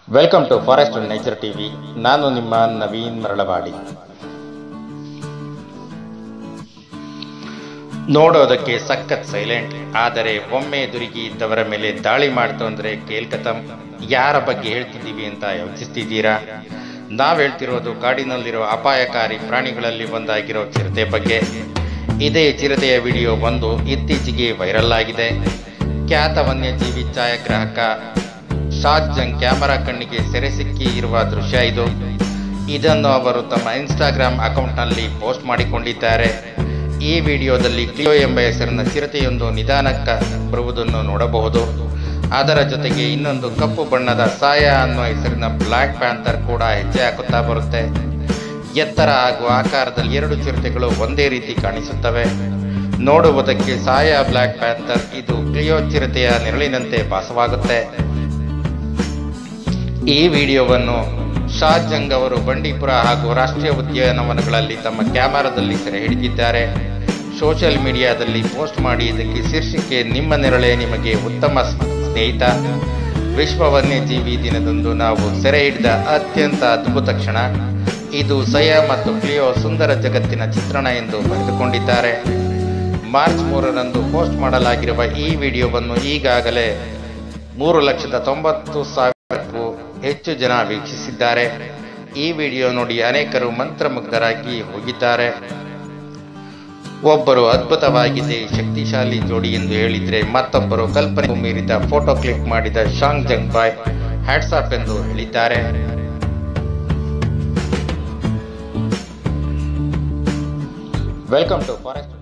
welcome to forest and nature TV ನಾನು ನಿಮ್ಮ ನವೀನ್ ಮರಳವಾಡಿ ನೋಡೋದಕ್ಕೆ ಸಖತ್ ಸೈಲೆಂಟ್ ಆದರೆ ಒಮ್ಮೆ ದುರುಗಿ ಇದ್ದವರ ಮೇಲೆ ದಾಳಿ ಮಾಡ್ತು ಅಂದ್ರೆ ಕೇಲ್ಕತಂ ಯಾರ ಬಗ್ಗೆ ಹೇಳ್ತಿದ್ದೀವಿ ಅಂತ ಯೋಚಿಸ್ತಿದ್ದೀರಾ ನಾವ್ ಹೇಳ್ತಿರೋದು ಕಾಡಿನಲ್ಲಿರೋ ಅಪಾಯಕಾರಿ ಪ್ರಾಣಿಗಳಲ್ಲಿ ಒಂದಾಗಿರೋ ಚಿರತೆ ಬಗ್ಗೆ ಇದೇ ಚಿರತೆಯ ವಿಡಿಯೋ ಒಂದು ಇತ್ತೀಚೆಗೆ ವೈರಲ್ ಆಗಿದೆ ಖ್ಯಾತ ವನ್ಯಜೀವಿ ಛಾಯಾಗ್ರಾಹಕ ಶಾದ್ ಜಂಗ್ ಕ್ಯಾಮರಾ ಕಣ್ಣಿಗೆ ಸೆರೆ ಸಿಕ್ಕಿ ಇರುವ ದೃಶ್ಯ ಇದು ಇದನ್ನು ಅವರು ತಮ್ಮ ಇನ್ಸ್ಟಾಗ್ರಾಮ್ ಅಕೌಂಟ್ನಲ್ಲಿ ಪೋಸ್ಟ್ ಮಾಡಿಕೊಂಡಿದ್ದಾರೆ ಈ ವಿಡಿಯೋದಲ್ಲಿ ಕ್ಲಿಯೋ ಎಂಬ ಹೆಸರಿನ ಚಿರತೆಯೊಂದು ನಿಧಾನಕ್ಕ ಬರುವುದನ್ನು ನೋಡಬಹುದು ಅದರ ಜೊತೆಗೆ ಇನ್ನೊಂದು ಕಪ್ಪು ಬಣ್ಣದ ಸಾಯ ಅನ್ನೋ ಹೆಸರಿನ ಬ್ಲ್ಯಾಕ್ ಪ್ಯಾಂಥರ್ ಕೂಡ ಹೆಜ್ಜೆ ಹಾಕುತ್ತಾ ಬರುತ್ತೆ ಎತ್ತರ ಹಾಗೂ ಆಕಾರದಲ್ಲಿ ಎರಡು ಚಿರತೆಗಳು ಒಂದೇ ರೀತಿ ಕಾಣಿಸುತ್ತವೆ ನೋಡುವುದಕ್ಕೆ ಸಾಯ ಬ್ಲ್ಯಾಕ್ ಪ್ಯಾಂಥರ್ ಇದು ಕ್ಲಿಯೋ ಚಿರತೆಯ ನೆರಳಿನಂತೆ ಭಾಸವಾಗುತ್ತೆ ಈ ವಿಡಿಯೋವನ್ನು ಶಾಜಂಗ್ ಅವರು ಬಂಡೀಪುರ ಹಾಗೂ ರಾಷ್ಟ್ರೀಯ ಉದ್ಯಾನವನಗಳಲ್ಲಿ ತಮ್ಮ ಕ್ಯಾಮರಾದಲ್ಲಿ ಸೆರೆ ಹಿಡಿದಿದ್ದಾರೆ ಸೋಷಿಯಲ್ ಮೀಡಿಯಾದಲ್ಲಿ ಪೋಸ್ಟ್ ಮಾಡಿ ಇದಕ್ಕೆ ಶೀರ್ಷಿಕೆ ನಿಮ್ಮ ನೆರಳೆ ನಿಮಗೆ ಉತ್ತಮ ಸ್ನೇಹಿತ ವಿಶ್ವ ವನ್ಯಜೀವಿ ದಿನದಂದು ನಾವು ಸೆರೆ ಹಿಡಿದ ಅತ್ಯಂತ ಅದ್ಭುತ ಕ್ಷಣ ಇದು ಸಯ ಮತ್ತು ಕ್ಲಿಯೋ ಸುಂದರ ಜಗತ್ತಿನ ಚಿತ್ರಣ ಎಂದು ಬರೆದುಕೊಂಡಿದ್ದಾರೆ ಮಾರ್ಚ್ ಮೂರರಂದು ಪೋಸ್ಟ್ ಮಾಡಲಾಗಿರುವ ಈ ವಿಡಿಯೋವನ್ನು ಈಗಾಗಲೇ ಮೂರು ಲಕ್ಷದ ತೊಂಬತ್ತು ಸಾವಿರಕ್ಕೂ ಹೆಚ್ಚು ಜನ ವೀಕ್ಷಿಸಿದ್ದಾರೆ ಈ ವಿಡಿಯೋ ನೋಡಿ ಅನೇಕರು ಮಂತ್ರಮುಗ್ಧರಾಗಿ ಹೋಗಿದ್ದಾರೆ ಒಬ್ಬರು ಅದ್ಭುತವಾಗಿದೆ ಶಕ್ತಿಶಾಲಿ ಜೋಡಿ ಎಂದು ಹೇಳಿದ್ರೆ ಮತ್ತೊಬ್ಬರು ಕಲ್ಪನೆಗೂ ಮೀರಿದ ಫೋಟೋ ಕ್ಲಿಕ್ ಮಾಡಿದ ಶಾಂಗ್ ಜಂಗ್ ಬಾಯ್ ಹ್ಯಾಟ್ಸಾಪ್ ಎಂದು ಹೇಳಿದ್ದಾರೆ ವೆಲ್ಕಮ್ ಟು ಫಾರೆಸ್ಟ್